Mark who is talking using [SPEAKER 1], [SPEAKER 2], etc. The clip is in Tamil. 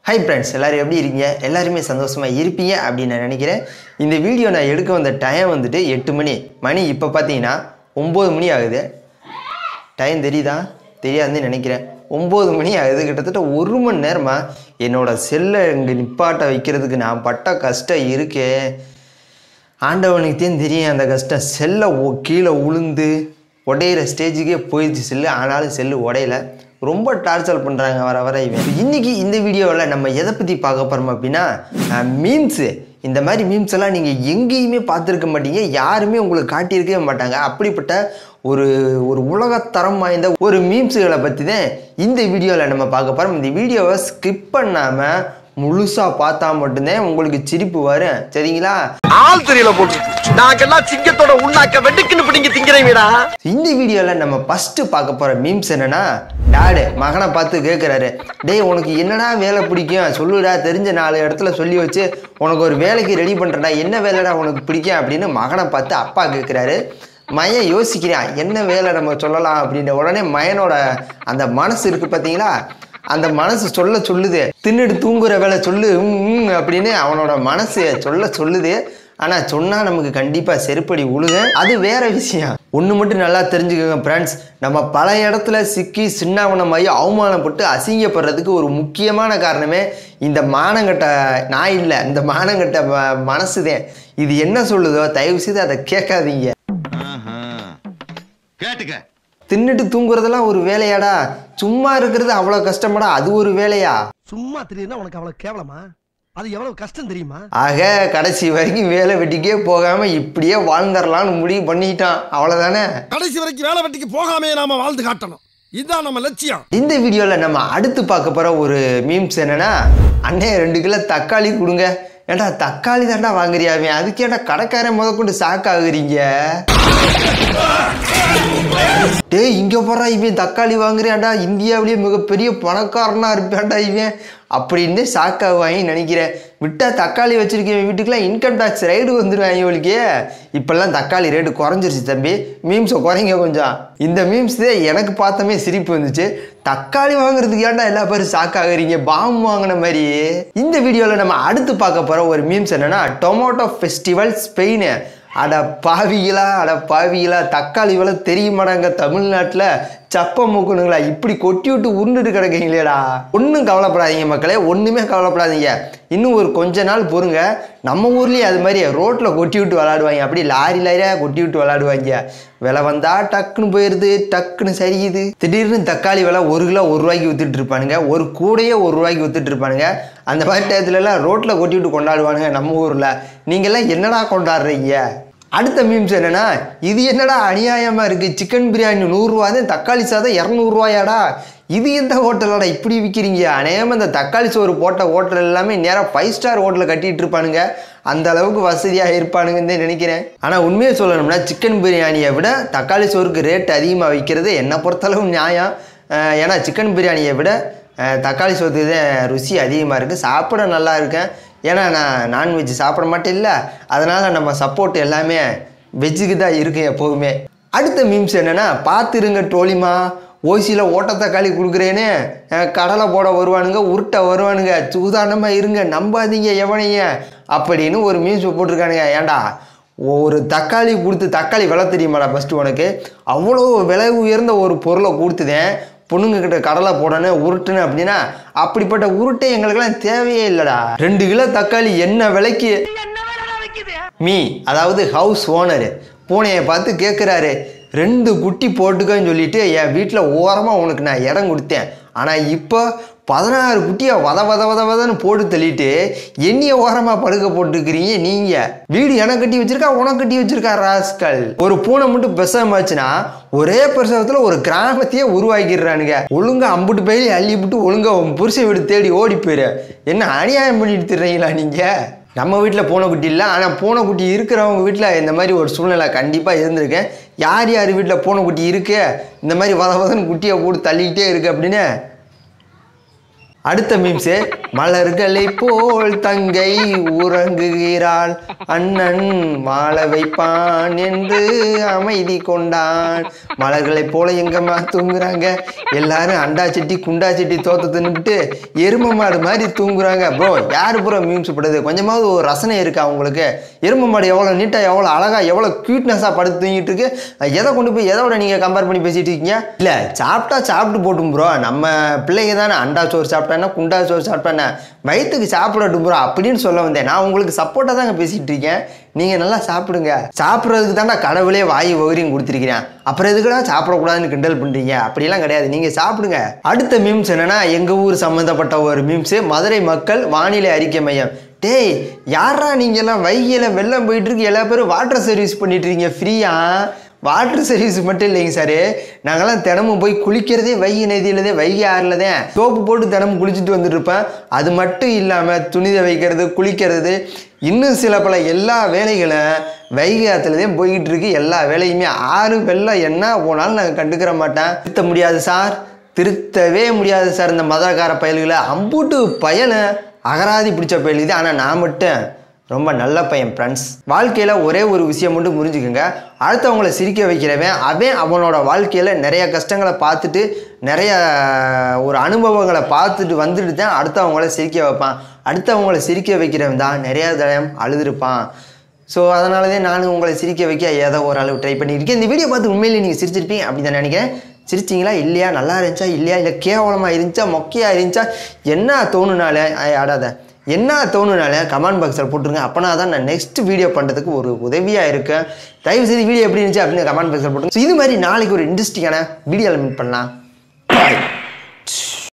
[SPEAKER 1] ஹை ஃப்ரெண்ட்ஸ் எல்லாரும் எப்படி இருக்கீங்க எல்லாருமே சந்தோஷமாக இருப்பீங்க அப்படின்னு நான் நினைக்கிறேன் இந்த வீடியோ நான் எடுக்க வந்த டைம் வந்துட்டு எட்டு மணி மணி இப்போ பார்த்தீங்கன்னா ஒம்பது மணி ஆகுது டைம் தெரியுதா தெரியாதுன்னு நினைக்கிறேன் ஒம்பது மணி ஆகுது கிட்டத்தட்ட ஒரு மணி நேரமாக என்னோட செல்லை இங்கே நிப்பாட்ட வைக்கிறதுக்கு நான் பட்ட கஷ்டம் இருக்கே ஆண்டவனுக்கு தான் தெரியும் அந்த கஷ்டம் செல்லை ஒ- கீழே உளுந்து உடையிற ஸ்டேஜுக்கே போயிடுச்சு செல்லு ஆனாலும் செல்லு உடையல ரொம்ப டார்ச்சர் பண்ணுறாங்க வர வர இவன் இன்னைக்கு இந்த வீடியோவில் நம்ம எதை பற்றி பார்க்க போகிறோம் அப்படின்னா மீம்ஸு இந்த மாதிரி மீம்ஸ் எல்லாம் நீங்கள் எங்கேயுமே பார்த்துருக்க மாட்டீங்க யாருமே உங்களுக்கு காட்டியிருக்கவே மாட்டாங்க அப்படிப்பட்ட ஒரு ஒரு உலகத்தரம் வாய்ந்த ஒரு மீம்ஸுகளை பற்றி தான் இந்த வீடியோவில் நம்ம பார்க்க போகிறோம் இந்த வீடியோவை ஸ்கிப் பண்ணாமல் முழுசாக பார்த்தா மட்டும்தான் உங்களுக்கு சிரிப்பு வரும் சரிங்களா
[SPEAKER 2] ஆள் தெரியல போட்டு நாங்கெல்லாம் சிங்கத்தோட உண்ணாக்க வெட்டுக்குன்னு பிடிங்க திங்கிறீங்கடா
[SPEAKER 1] இந்த வீடியோவில் நம்ம ஃபஸ்ட்டு பார்க்க போகிற மீம்ஸ் என்னன்னா டாடு மகனை பார்த்து கேட்குறாரு டேய் உனக்கு என்னடா வேலை பிடிக்கும் சொல்லுடா தெரிஞ்ச நாலு இடத்துல சொல்லி வச்சு உனக்கு ஒரு வேலைக்கு ரெடி பண்ணுறடா என்ன வேலைடா உனக்கு பிடிக்கும் அப்படின்னு மகனை பார்த்து அப்பா கேட்குறாரு மயன் யோசிக்கிறான் என்ன வேலை நம்ம சொல்லலாம் அப்படின்ற உடனே மயனோட அந்த மனசு இருக்கு பார்த்தீங்களா அந்த மனசு சொல்ல சொல்லுது தின்னுட்டு தூங்குற வேலை சொல்லு ம், ம் அப்படின்னு அவனோட மனசு சொல்ல சொல்லுது ஆனா சொன்னா நமக்கு கண்டிப்பா செருப்படி உழுக அது வேற விஷயம் ஒண்ணு மட்டும் நல்லா தெரிஞ்சுக்கோங்க ஃப்ரெண்ட்ஸ் நம்ம பல இடத்துல சிக்கி சின்னாவனமாகி அவமானப்பட்டு அசிங்கப்படுறதுக்கு ஒரு முக்கியமான காரணமே இந்த மானங்கட்ட நான் இல்லை இந்த மானங்கட்ட ம- மனசுதான் இது என்ன சொல்லுதோ தயவு செய்து அதை கேட்காதீங்க
[SPEAKER 3] கேட்டுக்க
[SPEAKER 1] தின்னுட்டு தூங்குறதெல்லாம் ஒரு வேலையாடா சும்மா இருக்கிறது அவ்வளோ கஷ்டமாடா அது ஒரு வேலையா
[SPEAKER 2] சும்மா தெரியுதுன்னா உனக்கு அவ்வளவு கேவலமா அது எவ்வளவு கஷ்டம் தெரியுமா
[SPEAKER 1] ஆக கடைசி வரைக்கும் வேலை வெட்டிக்கே போகாம இப்படியே வாழ்ந்துடலாம்னு முடிவு பண்ணிட்டான் அவ்வளவுதானே
[SPEAKER 4] கடைசி வரைக்கும் வேலை வெட்டிக்கு போகாமே நாம வாழ்ந்து காட்டணும் இதுதான் நம்ம லட்சியம்
[SPEAKER 1] இந்த வீடியோவில் நம்ம அடுத்து பார்க்க போகிற ஒரு மீம்ஸ் என்னன்னா அண்ணே ரெண்டு கிலோ தக்காளி கொடுங்க ஏன்டா தக்காளி தாண்டா வாங்குறியாமே அதுக்கேடா கடைக்காரன் முதற்கொண்டு சாக்கு ஆகுறீங்க டேய் இங்கே போடுறா இவன் தக்காளி வாங்குறியாண்டா இந்தியாவிலேயே மிகப்பெரிய பணக்காரனா இருப்பான்டா இவன் அப்படின்னு சாக்காவாங்க நினைக்கிறேன் விட்டா தக்காளி வச்சிருக்கேன் வீட்டுக்குலாம் இன்கம் டேக்ஸ் ரைடு வந்துடுவாங்க இவளுக்கு இப்பெல்லாம் தக்காளி ரேட்டு குறைஞ்சிருச்சு தம்பி மீம்ஸை குறைங்க கொஞ்சம் இந்த மீம்ஸ் தான் எனக்கு பார்த்தமே சிரிப்பு வந்துச்சு தக்காளி வாங்குறதுக்கு ஏன்டா எல்லா பேரும் சாக்காகிறீங்க பாம் வாங்கின மாதிரி இந்த வீடியோவில் நம்ம அடுத்து பார்க்க போகிற ஒரு மீம்ஸ் என்னன்னா டொமேட்டோ ஃபெஸ்டிவல் ஸ்பெயின் அட பாவிகளா அட பாவிகளா தக்காளி விலை தெரியுமாடாங்க தமிழ்நாட்டில் சப்ப மூக்கணுங்களா இப்படி கொட்டி விட்டு உருண்டுட்டு கிடக்கீங்களேடா ஒன்றும் கவலைப்படாதீங்க மக்களே ஒன்றுமே கவலைப்படாதீங்க இன்னும் ஒரு கொஞ்ச நாள் பொறுங்க நம்ம ஊர்லேயே அது மாதிரி ரோட்டில் கொட்டி விட்டு விளாடுவாங்க அப்படி லாரி லாரியாக கொட்டி விட்டு விளாடுவாங்க விலை வந்தா டக்குன்னு போயிடுது டக்குன்னு சரியுது திடீர்னு தக்காளி விலை ஒரு கிலோ ஒரு ரூபாய்க்கு வித்துட்டு இருப்பானுங்க ஒரு கூடையே ஒரு ரூபாய்க்கு வித்துட்டு இருப்பானுங்க அந்த மாதிரி டயத்துலலாம் ரோட்டில் கொட்டி விட்டு கொண்டாடுவானுங்க நம்ம ஊரில் நீங்கள்லாம் என்னடா கொண்டாடுறீங்க அடுத்த மீம்ஸ் என்னன்னா இது என்னடா அநியாயமா இருக்கு சிக்கன் பிரியாணி நூறுரூவா தான் தக்காளி சாதம் இரநூறுவாயாடா இது எந்த ஹோட்டலோட இப்படி விற்கிறீங்க அநேகமாக இந்த தக்காளி சோறு போட்ட ஹோட்டல் எல்லாமே நேராக ஃபைவ் ஸ்டார் ஹோட்டலில் கட்டிட்டு இருப்பானுங்க அந்த அளவுக்கு வசதியாக இருப்பானுங்கன்னு தான் நினைக்கிறேன் ஆனால் உண்மையை சொல்லணும்னா சிக்கன் பிரியாணியை விட தக்காளி சோறுக்கு ரேட் அதிகமாக விற்கிறது என்னை பொறுத்தளவு நியாயம் அஹ் ஏன்னா சிக்கன் பிரியாணியை விட அஹ் தக்காளி சோத்துக்கு தான் ருசி அதிகமாக இருக்குது சாப்பிட நல்லா இருக்கேன் ஏன்னா நான் நான்வெஜ் சாப்பிட மாட்டேன் இல்லை அதனால் நம்ம சப்போர்ட் எல்லாமே வெஜ்ஜுக்கு தான் இருக்கும் எப்போதுமே அடுத்த மீம்ஸ் என்னென்னா பார்த்துருங்க டோலிமா ஓசியில் ஓட்டத்தக்காளி கொடுக்குறேன்னு அஹ் கடலை போட வருவானுங்க உருட்ட வருவானுங்க சூதானமாக இருங்க நம்பாதீங்க எவனைய அப்படின்னு ஒரு மீம்ஸ் போட்டிருக்கானுங்க ஏன்டா ஒரு தக்காளி கொடுத்து தக்காளி விலை தெரியுமாடா ஃபஸ்ட்டு உனக்கு அவ்வளோ விலை உயர்ந்த ஒரு பொருளை கொடுத்துதேன் பொண்ணுங்க கிட்ட கடலை போடணும் உருட்டுன்னு அப்படின்னா அப்படிப்பட்ட உருட்டை எங்களுக்கெல்லாம் தேவையே இல்லைடா ரெண்டு கிலோ தக்காளி என்ன விலைக்கு மீ அதாவது ஹவுஸ் ஓனர் பூனையை பார்த்து கேட்குறாரு ரெண்டு குட்டி போட்டுக்கன்னு சொல்லிட்டு என் வீட்டில் ஓரமாக உனக்கு நான் இடம் கொடுத்தேன் ஆனால் இப்போ பதினாறு குட்டியை வத வத வத வதன்னு போட்டு தள்ளிட்டு எண்ணிய ஓரமாக படுக்க போட்டுருக்கிறீங்க நீங்கள் வீடு எனக்கு கட்டி வச்சிருக்கா உனக்கு கட்டி வச்சிருக்கா ராஸ்கல் ஒரு பூனை மட்டும் பெசாமாச்சுன்னா ஒரே பிரசவத்தில் ஒரு கிராமத்தையே உருவாக்கிடுறானுங்க ஒழுங்கா அம்புட்டு பயிலி அள்ளி விட்டு ஒழுங்கா உன் புருஷன் வீடு தேடி ஓடி போயிரு என்ன அநியாயம் பண்ணிட்டு திர்றீங்களா நீங்கள் நம்ம வீட்டில் பூனைக்குட்டி இல்லை ஆனால் பூனைக்குட்டி இருக்கிறவங்க வீட்டில் இந்த மாதிரி ஒரு சூழ்நிலை கண்டிப்பாக இருந்திருக்கேன் யார் யார் வீட்டில் பூனைக்குட்டி இருக்கு இந்த மாதிரி வத வதன்னு குட்டியை போட்டு தள்ளிக்கிட்டே இருக்கு அப்படின்னு அடுத்த மீம்ஸு மலர்களை போல் தங்கை உறங்குகிறாள் அண்ணன் மால வைப்பான் என்று அமைதி கொண்டான் மலர்களைப் போல எங்கம்மா தூங்குறாங்க எல்லாரும் அண்டா சட்டி குண்டா சட்டி தோத்த தின்னுட்டு எரும மாடு மாதிரி தூங்குறாங்க ப்ரோ யாரு ப்ரோ மீம்ஸ் படுது கொஞ்சமாவது ஒரு ரசனை இருக்கா உங்களுக்கு எரும மாடு எவ்வளோ நீட்டாக எவ்வளோ அழகா எவ்வளோ க்யூட்னஸாக படுத்து தூங்கிட்டு இருக்கு எதை கொண்டு போய் எதோட நீங்கள் கம்பேர் பண்ணி பேசிட்டு இருக்கீங்க இல்லை சாப்பிட்டா சாப்பிட்டு போட்டும் ப்ரோ நம்ம பிள்ளைங்க தானே அண்டா சோறு சாப்பிட்டானா குண்டா சோறு சாப்பிட்டானே வயிற்றுக்கு சாப்பிடட்டும் ப்ரோ அப்படின்னு சொல்ல வந்தேன் நான் உங்களுக்கு சப்போர்ட்டாக தாங்க பேசிட்டு இருக்கேன் நீங்கள் நல்லா சாப்பிடுங்க சாப்பிட்றதுக்கு தான்டா கடவுளே வாய் வௌரியம் கொடுத்துருக்கிறேன் அப்புறம் எதுக்குடா சாப்பிடக்கூடாதுன்னு கிண்டல் பண்ணுறீங்க அப்படிலாம் கிடையாது நீங்கள் சாப்பிடுங்க அடுத்த மீம்ஸ் என்னன்னா எங்கள் ஊர் சம்மந்தப்பட்ட ஒரு மீம்ஸு மதுரை மக்கள் வானிலை அறிக்கை மையம் டேய் யாரா நீங்க எல்லாம் வைகையில வெள்ளம் போயிட்டு இருக்கு எல்லா பேரும் வாட்டர் சர்வீஸ் பண்ணிட்டு இருக்கீங்க ஃப்ரீயா வாட்டர் சர்வீஸ் மட்டும் இல்லைங்க சார் நாங்கெல்லாம் தினமும் போய் குளிக்கிறதே வைகை நதியிலதே வைகை ஆறுல தான் சோப்பு போட்டு தினமும் குளிச்சுட்டு வந்துட்டு இருப்பேன் அது மட்டும் இல்லாமல் துணி துவைக்கிறது குளிக்கிறது இன்னும் சில பல எல்லா வேலைகளும் வைகை ஆற்றுல தான் போய்கிட்டு இருக்கு எல்லா வேலையுமே ஆறு வெள்ளம் என்ன போனாலும் நாங்கள் கண்டுக்கிற மாட்டேன் திருத்த முடியாது சார் திருத்தவே முடியாது சார் இந்த மதக்கார பயல்களை அம்புட்டு பயலை அகராதி பிடிச்ச பயல் இது ஆனால் நான் மட்டும் ரொம்ப நல்ல பையன் ஃப்ரெண்ட்ஸ் வாழ்க்கையில் ஒரே ஒரு விஷயம் மட்டும் புரிஞ்சுக்கோங்க அடுத்தவங்கள சிரிக்க வைக்கிறவன் அவன் அவனோட வாழ்க்கையில் நிறைய கஷ்டங்களை பார்த்துட்டு நிறைய ஒரு அனுபவங்களை பார்த்துட்டு வந்துட்டு தான் அடுத்தவங்கள சிரிக்க வைப்பான் அடுத்தவங்கள சிரிக்க வைக்கிறவன் தான் நிறைய தடவை அழுதுருப்பான் ஸோ அதனால தான் நான் உங்களை சிரிக்க வைக்க ஏதோ ஒரு அளவு ட்ரை பண்ணியிருக்கேன் இந்த வீடியோ பார்த்து உண்மையிலே நீங்கள் சிரிச்சிருப்பீங்க அப்படி தான் நினைக்கிறேன் சிரிச்சிங்களா இல்லையா நல்லா இருந்துச்சா இல்லையா இல்லை கேவலமாக இருந்துச்சா மொக்கையாக இருந்துச்சா என்ன தோணுனால ஐ, ஆடாத என்ன தோணுனால கமெண்ட் பாக்ஸில் போட்டுருங்க அப்போனா தான் நான் நெக்ஸ்ட் வீடியோ பண்ணுறதுக்கு ஒரு உதவியாக இருக்கேன் தயவு செய்து வீடியோ எப்படி இருந்துச்சு அப்படின்னு கமெண்ட் பாக்ஸில் போட்டுருங்க ஸோ இது மாதிரி நாளைக்கு ஒரு இன்ட்ரெஸ்டிங்கான வீடியோவில் மீட் பண்ணலாம் பாய்